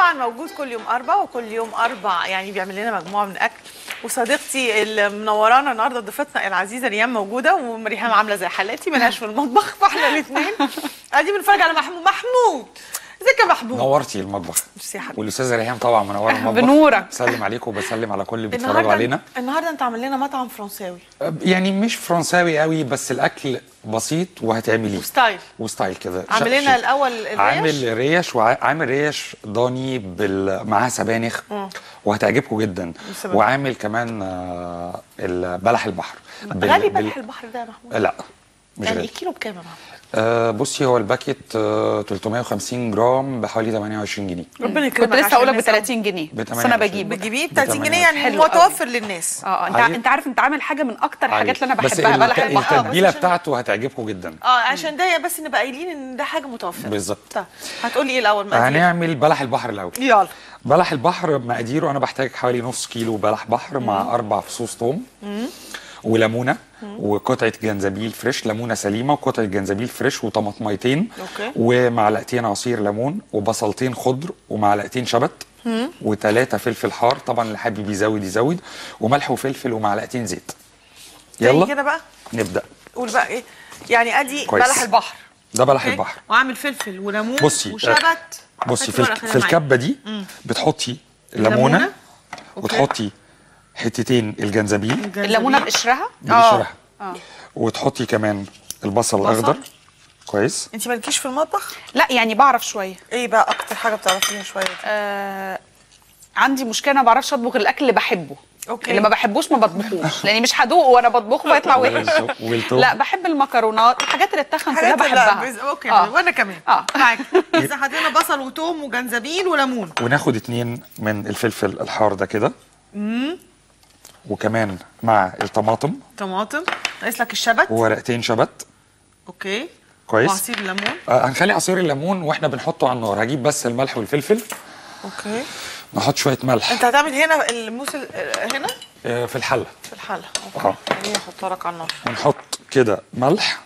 طبعا موجود كل يوم اربع وكل يوم اربع يعني بيعمل لنا مجموعه من الاكل وصديقتي اللي منورانا النهارده ضيفتنا العزيزه ريان موجوده وريهام عامله زي حالاتي ملهاش في المطبخ فاحنا الاثنين قاعدين بنتفرج على محمود محمود ازيك يا محمود نورتي المطبخ ميرسي يا حبيبي والاستاذه ريهام طبعا منوره المطبخ بنورك. بسلم عليكم وبسلم على كل اللي بيتفرجوا النهارده علينا النهارده انت عامل لنا مطعم فرنساوي يعني مش فرنساوي قوي بس الاكل بسيط وهتعمليه وستايل وستايل كده عامل شا- لنا شا- الاول الريش عامل ريش وعامل ريش ضاني بال... معاها سبانخ وهتعجبكم جدا بالسبانخ. وعامل كمان آه، البلح البحر بال- غالي بال- بلح البحر ده يا محمود لا مش يعني غالي الكيلو بكام يا محمود آه بصي هو الباكيت آه 350 جرام بحوالي 28 جنيه ربنا يكرمك كنت لسه عشان اول لك ب الناس 30 جنيه ب بس انا 28. بجيبه بتجيبيه ب 30 جنيه يعني حلو قوي. متوفر للناس اه انت عايز- انت عارف انت عامل حاجه من اكتر الحاجات اللي انا بس بحبها بلح الت- البحر التتبيله بس عشان- بتاعته هتعجبكم جدا اه عشان ده بس نبقى قايلين ان ده حاجه متوفره بالظبط. طيب هتقولي ايه الاول مقادير هنعمل بلح البحر الاول يلا بلح البحر مقاديره انا بحتاج حوالي نص كيلو بلح بحر مع اربع فصوص ثوم وليمونه وقطعه جنزبيل فريش ليمونه سليمه وقطعه جنزبيل فريش وطماطميتين أوكي. ومعلقتين عصير ليمون وبصلتين خضر ومعلقتين شبت وثلاثه فلفل حار طبعا اللي حابب يزود يزود وملح وفلفل ومعلقتين زيت يلا يلا كده بقى نبدا قول بقى ايه يعني ادي كويس. بلح البحر ده بلح أوكي؟ البحر وعامل فلفل وليمون بصي، وشبت بصي هاتي في, ورقة الك- خليها في معايا. الكبه دي بتحطي ليمونة. ليمونه أوكي. وتحطي حتتين الجنزبيل جنزبيل. الليمونه بقشرها بقشرها وتحطي كمان البصل بصل. الاخضر كويس انت مالكيش في المطبخ لا يعني بعرف شويه ايه بقى اكتر حاجه بتعرفيها شويه دي؟ آه عندي مشكله انا ما بعرفش اطبخ الاكل اللي بحبه أوكي. اللي ما بحبوش ما بطبخوش لاني مش هدوقه وانا بطبخه فيطلع وحش والتوم- والتوم. لا بحب المكرونات الحاجات اللي تتخن كلها حاجات لا، بحبها بز- اوكي آه. وانا كمان اه معاك اذا حطينا بصل وتوم وجنزبيل وليمون وناخد اتنين من الفلفل الحار ده كده وكمان مع الطماطم طماطم ناقص لك الشبت وورقتين شبت اوكي كويس. وعصير الليمون آه هنخلي عصير الليمون واحنا بنحطه على النار هجيب بس الملح والفلفل اوكي نحط شويه ملح انت هتعمل هنا الموس ال- هنا آه في الحله في الحله اه خليني احطها لك على النار ونحط كده ملح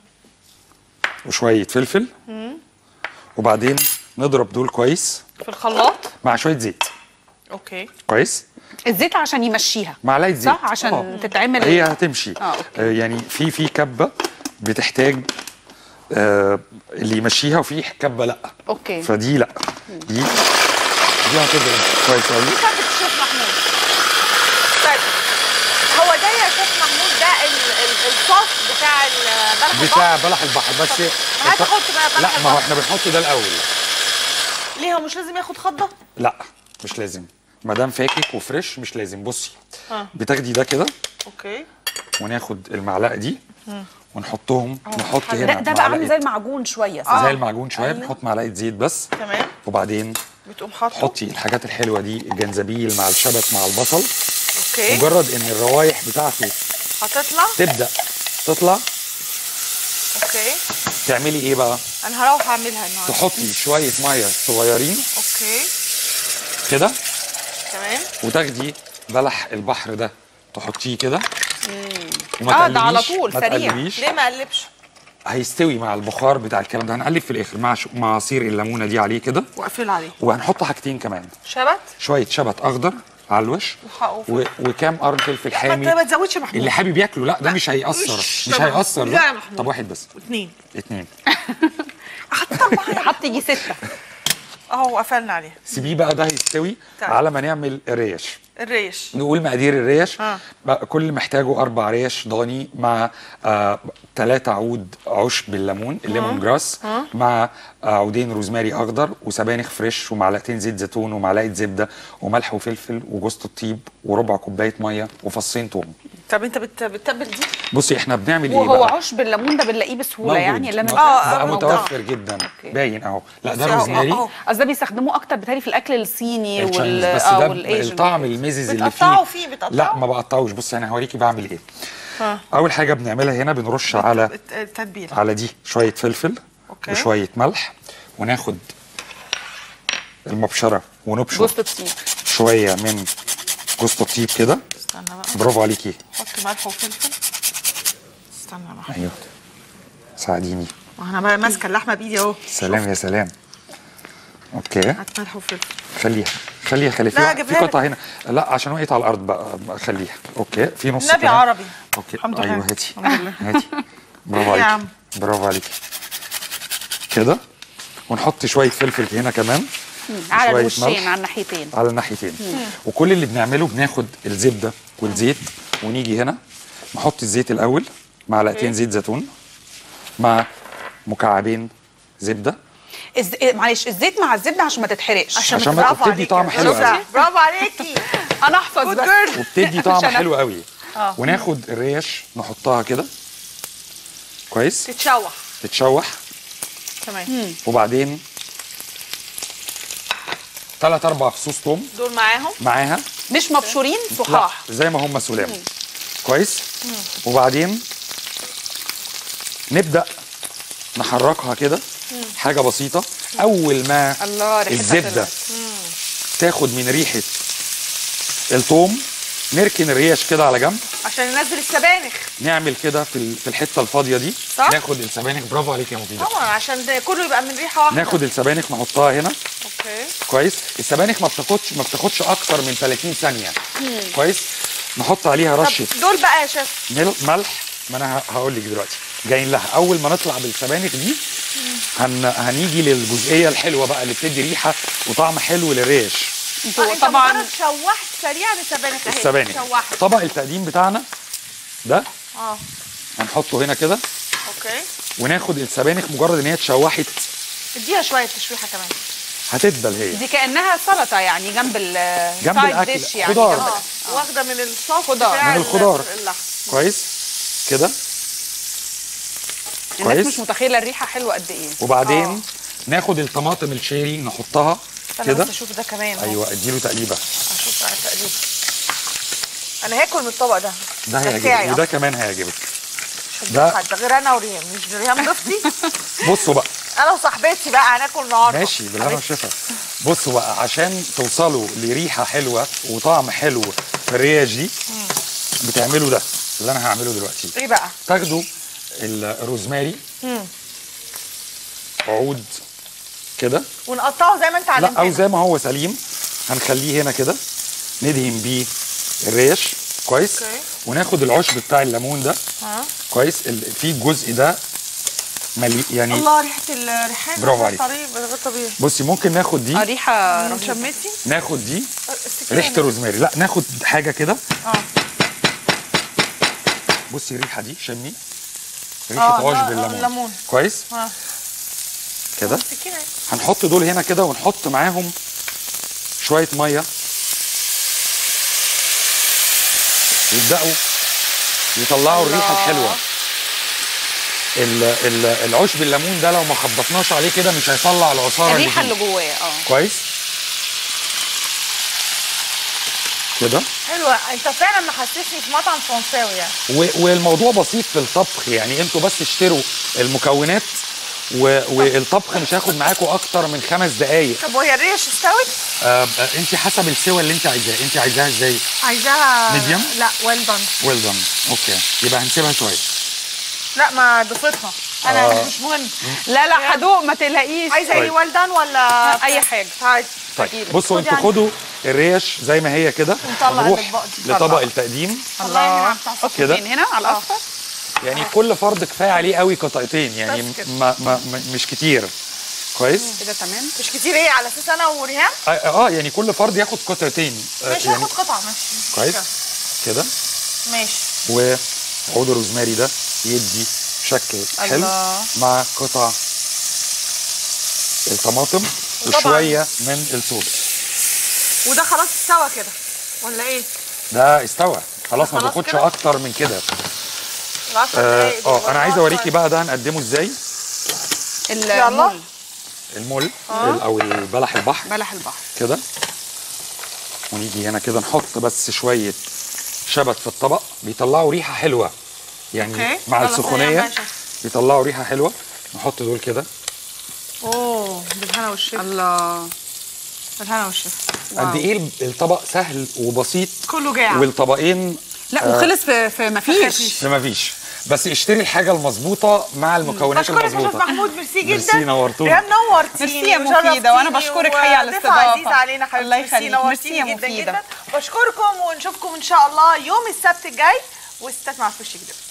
وشويه فلفل وبعدين نضرب دول كويس في الخلاط مع شويه زيت اوكي كويس الزيت عشان يمشيها معلقه زيت صح عشان آه. تتعمل هي هتمشي آه، أوكي. آه يعني في في كبه بتحتاج آه اللي يمشيها وفي كبه لا اوكي فدي لا دي دي هتضرب كويس قوي كبة الشيف محمود طيب هو ده يا شيف محمود ده ال- ال- الصوص بتاع البلح بتاع بلح البحر بس هات حط بقى بلح لا ما هو البحر. احنا بنحط ده الاول ليه هو مش لازم ياخد خضه لا مش لازم ما دام فاكك وفريش مش لازم بصي آه. بتاخدي ده كده اوكي وناخد المعلقه دي ونحطهم نحط ده, هنا ده بقى عامل معلقة- زي المعجون شويه صح؟ زي المعجون شويه أيوة. بنحط معلقه زيت بس تمام وبعدين بتقوم حاطه حطي الحاجات الحلوه دي الجنزبيل مع الشبت مع البصل اوكي مجرد ان الروايح بتاعته هتطلع تبدا تطلع اوكي تعملي ايه بقى انا هروح اعملها النهارده تحطي شويه ميه صغيرين اوكي كده تمام وتاخدي بلح البحر ده تحطيه كده وما آه، ده على تقلبيش- طول، ما سريع. تقلبيش ليه ما اقلبش هيستوي مع البخار بتاع الكلام ده هنقلب في الاخر مع ش... مع عصير الليمونه دي عليه كده واقفل عليه وهنحط حاجتين كمان شبت شويه شبت اخضر على الوش وح- وف- و... وكام قرن فلفل ما حامي ت- ما تزودش يا محمود اللي حابب ياكله لا ده مش هيأثر وش مش طبعا. هيأثر لا يا ده محمود. طب واحد بس اثنين اتنين حتى اربعه حط يجي سته اهو قفلنا عليه سيبيه بقى ده هيستوي تعال. على ما نعمل الريش الريش نقول مقادير الريش آه. بقى كل محتاجه اربع ريش ضاني مع آه ثلاثة عود عشب بالليمون الليمون جراس مع آه عودين روزماري اخضر وسبانخ فريش ومعلقتين زيت زيتون ومعلقه زبده وملح وفلفل وجوز الطيب وربع كوبايه ميه وفصين توم طب انت بت... بتتبل دي بصي احنا بنعمل ايه وهو بقى عشب الليمون ده بنلاقيه بسهوله موجود. يعني اللي م- انا آه، بقى موجود. متوفر جدا باين اهو لا ده بصي أهو، روزماري أهو. قصدي بيستخدموه اكتر بتهيألي في الاكل الصيني وال التشاينيز بس اه ده والايجن الطعم الميزز اللي فيه بتقطعوا فيه، بتقطعوا؟ لا ما بقطعوش بصي انا هوريكي بعمل ايه ها. اول حاجه بنعملها هنا بنرش على الت- التتبيله على دي شويه فلفل أوكي. وشويه ملح وناخد المبشره ونبشر جوز الطيب شويه من جوز الطيب كده استنى بقى برافو عليكي حط ملح وفلفل استنى بقى ايوه ساعديني وانا بقى ماسكه اللحمه بايدي اهو سلام يا سلام اوكي هات ملح وفلفل خليها خليها خليها في لا، واحد- في أجيبها لك. قطعه هنا لا عشان وقعت على الارض بقى بقى خليها اوكي في نص نبي كمان. عربي اوكي الحمد لله. ايوه هاتي الحمد لله. هاتي برافو يا عليكي عم. برافو عليكي كده ونحط شويه فلفل هنا كمان على شوية الوشين ملح. على الناحيتين على الناحيتين وكل اللي بنعمله بناخد الزبده والزيت ونيجي هنا نحط الزيت الاول معلقتين زيت زيتون مع مكعبين زبده الز... إيه، معلش الزيت مع الزبده عشان ما تتحرقش عشان عشان ما ما- برافو وبتدي عليكي. طعم حلو شفتي؟ قوي. برافو عليكي انا احفظ جود بس جيرل وبتدي طعم عشان حلو قوي آه. وناخد الريش نحطها كده كويس تتشوح تتشوح تمام وبعدين ثلاث اربع فصوص توم دول معاهم معاها مش مبشورين لا صحاح زي ما هم سلام كويس وبعدين نبدا نحركها كده حاجه بسيطه اول ما الله ريحتها الزبده طلعت. تاخد من ريحه الثوم نركن الريش كده على جنب عشان ننزل السبانخ نعمل كده في ال- في الحته الفاضيه دي صح؟ ناخد السبانخ برافو عليك يا مفيده طبعا عشان ده كله يبقى من ريحه واحده ناخد السبانخ نحطها هنا اوكي كويس السبانخ ما بتاخدش ما بتاخدش اكتر من 30 ثانيه كويس نحط عليها رشه طب دول بقى يا شيف مل- ملح ما انا هقول لك دلوقتي جايين لها اول ما نطلع بالسبانخ دي هن... هنيجي للجزئيه الحلوه بقى اللي بتدي ريحه وطعم حلو للريش انتوا انت طبعا مجرد شوحت سريعا السبانخ اهي السبانخ شوحت طبق التقديم بتاعنا ده اه هنحطه هنا كده اوكي وناخد السبانخ مجرد ان هي اتشوحت اديها شويه تشويحه كمان هتدبل هي دي كانها سلطه يعني جنب ال جنب side الأكل. dish يعني خضار. جنب اه ال- واخده من الصوص خضار. بتاع من الخضار. اللحم كويس كده الناس كويس. مش متخيله الريحه حلوه قد ايه وبعدين آه. ناخد الطماطم الشيري نحطها استنى كده بس اشوف ده كمان أهو. ايوه اديله تقليبه اشوف على التقليب انا هاكل من الطبق ده ده بتاعي هيعجبك وده أصلاً. كمان هيعجبك مش ده- هديك حد غير انا وريهام مش ريهام ضيفتي بصوا بقى انا وصاحبتي بقى هناكل النهارده ماشي بالهنا والشفا بصوا بقى عشان توصلوا لريحه حلوه وطعم حلو في الريش دي بتعملوا ده اللي انا هعمله دلوقتي ايه بقى تاخدوا الروزماري عود كده ونقطعه زي ما انت لا او علمتنا زي ما هو سليم هنخليه هنا كده ندهن بيه الريش كويس أوكي. وناخد العشب بتاع الليمون ده ها كويس ال- في الجزء ده ملي يعني الله ريحه الريحان برافو عليك. طريق غير طبيعي بصي ممكن ناخد دي اه ريحه مم، رهيبة. شميتي ناخد دي السكينة ريحه الروزماري لا ناخد حاجه كده اه بصي الريحه دي شمي ريحه آه، عشب آه، الليمون الليمون. كويس ها كده السكينه اهي. هنحط دول هنا كده ونحط معاهم شويه ميه يبداوا يطلعوا الريحه الله. الحلوه ال ال العشب الليمون ده لو ما خبطناش عليه كده مش هيطلع العصاره الريحه اللي اللي فيه جواه اه كويس كده حلوه انت فعلا محسسني في مطعم فرنساوي يعني و- والموضوع بسيط في الطبخ يعني انتوا بس اشتروا المكونات و... والطبخ مش هياخد معاكم اكتر من خمس دقايق طب وهي الريش استوت آه انت حسب السوى اللي انت عايزاه انت عايزاها ازاي عايزاها Medium؟ لا ويل دون ويل دون اوكي يبقى هنسيبها شويه لا ما ضيفتنا انا آه. مش مهم لا لا هدوق ما تقلقيش عايزه ايه طيب. ويل دون ولا اي حاجه عادي طيب بصوا خدي انتوا عندك. خدوا الريش زي ما هي كده ونطلع ونروح الأطباق دي. لطبق طلع. التقديم والله هنا الله على بتاع صفر. كده. فين هنا على الاصفر يعني كل فرد كفايه عليه قوي قطعتين يعني بس كده. ما ما ما مش كتير كويس كده تمام مش كتير ايه على اساس انا وريهام اه, آه يعني كل فرد ياخد قطعتين آه ماشي يعني هاخد قطعه ماشي كويس كده ماشي وعود الروزماري ده يدي شكل حلو الله. مع قطع الطماطم وطبعاً. وشويه من الصوص وده خلاص استوى كده ولا ايه؟ ده استوى خلاص ما خلاص بياخدش كده؟ اكتر من كده العشر اه, دقايق دول آه ولا انا عايز عشر اوريكي بقى ده هنقدمه ازاي المول المول ال- او البلح البحر بلح البحر كده ونيجي هنا كده نحط بس شويه شبت في الطبق بيطلعوا ريحه حلوه يعني أوكي. مع يلا السخونيه سريع ماشي. بيطلعوا ريحه حلوه نحط دول كده اوه بالهنا والشفا الله بالهنا والشفا قد ايه الطبق سهل وبسيط كله جاع والطبقين لا وخلص في في ما فيش في ما فيش بس اشتري الحاجه المظبوطه مع المكونات بشكرك يا شيف المظبوطه محمود ميرسي جدا ميرسي، نورتوني. ريهام نورتيني ميرسي يا مفيدة، وأنا وشرفتيني بشكرك حقيقة على وضيفة الاستضافة. عزيزة علينا حبيبتي الله ميرسي، يخليك. نورتيني ميرسي يا جدا مفيدة. جدا بشكركم ونشوفكم ان شاء الله يوم السبت الجاي وستات مع فريش جديد